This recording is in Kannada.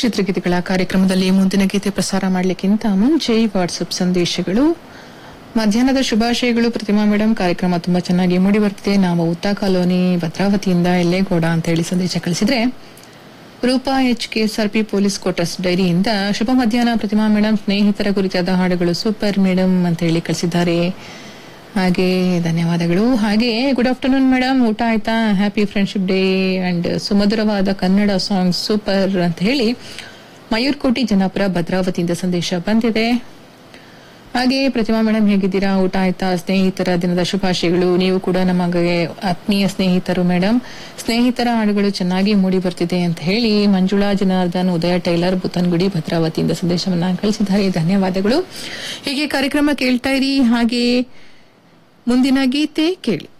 ಚಿತ್ರಗೀತೆಗಳ ಕಾರ್ಯಕ್ರಮದಲ್ಲಿ ಮುಂದಿನ ಗೀತೆ ಪ್ರಸಾರ ಮಾಡಲಿಕ್ಕಿಂತ ಮುಂಚೆ ವಾಟ್ಸಪ್ ಸಂದೇಶಗಳು ಮಧ್ಯಾಹ್ನದ ಶುಭಾಶಯಗಳು ಪ್ರತಿಮಾ ಮೇಡಮ್ ಕಾರ್ಯಕ್ರಮ ತುಂಬಾ ಚೆನ್ನಾಗಿ ಮೂಡಿ ಬರ್ತಿದೆ ನಾವು ಉತ್ತಾ ಕಾಲೋನಿ ಭದ್ರಾವತಿಯಿಂದ ಎಲ್ಲೇಗೌಡ ಅಂತ ಹೇಳಿ ಸಂದೇಶ ಕಳಿಸಿದ್ರೆ Roopa H KSRP police quarters ಡೈರಿಯಿಂದ ಶುಭ ಮಧ್ಯಾಹ್ನ ಪ್ರತಿಮಾ ಮೇಡಮ್ ಸ್ನೇಹಿತರ ಕುರಿತಾದ ಹಾಡುಗಳು ಸೂಪರ್ ಮೇಡಮ್ ಅಂತ ಹೇಳಿ ಕಳಿಸಿದ್ದಾರೆ ಹಾಗೆ ಧನ್ಯವಾದಗಳು ಹಾಗೆ ಗುಡ್ ಆಫ್ಟರ್ನೂನ್ ಮೇಡಮ್ ಊಟ ಆಯ್ತಾ ಹ್ಯಾಪಿ ಫ್ರೆಂಡ್ಶಿಪ್ ಡೇ ಅಂಡ್ ಸುಮಧುರವಾದ ಕನ್ನಡ ಸಾಂಗ್ ಸೂಪರ್ ಅಂತ ಹೇಳಿ ಮಯೂರ್ಕೋಟಿ ಜನಾಪುರ ಭದ್ರಾವತಿಯಿಂದ ಸಂದೇಶ ಬಂದಿದೆ ಹಾಗೆ ಪ್ರತಿಮಾ ಮೇಡಮ್ ಹೇಗಿದ್ದೀರಾ ಊಟ ಆಯ್ತಾ ಸ್ನೇಹಿತರ ದಿನದ ಶುಭಾಶಯಗಳು ನೀವು ಕೂಡ ನಮಗೆ ಆತ್ಮೀಯ ಸ್ನೇಹಿತರು ಮೇಡಮ್ ಸ್ನೇಹಿತರ ಹಾಡುಗಳು ಚೆನ್ನಾಗಿ ಮೂಡಿ ಬರ್ತಿದೆ ಅಂತ ಹೇಳಿ ಮಂಜುಳಾ ಜನಾರ್ದನ್ ಉದಯ ಟೈಲರ್ ಬುತ್ತನ್ಗುಡಿ ಭದ್ರಾವತಿಯಿಂದ ಸಂದೇಶವನ್ನ ಕಳಿಸಿದ್ದಾರೆ ಧನ್ಯವಾದಗಳು ಹೀಗೆ ಕಾರ್ಯಕ್ರಮ ಕೇಳ್ತಾ ಇರಿ ಹಾಗೆ ಮುಂದಿನ ಗೀತೆ ಕೇಳಿ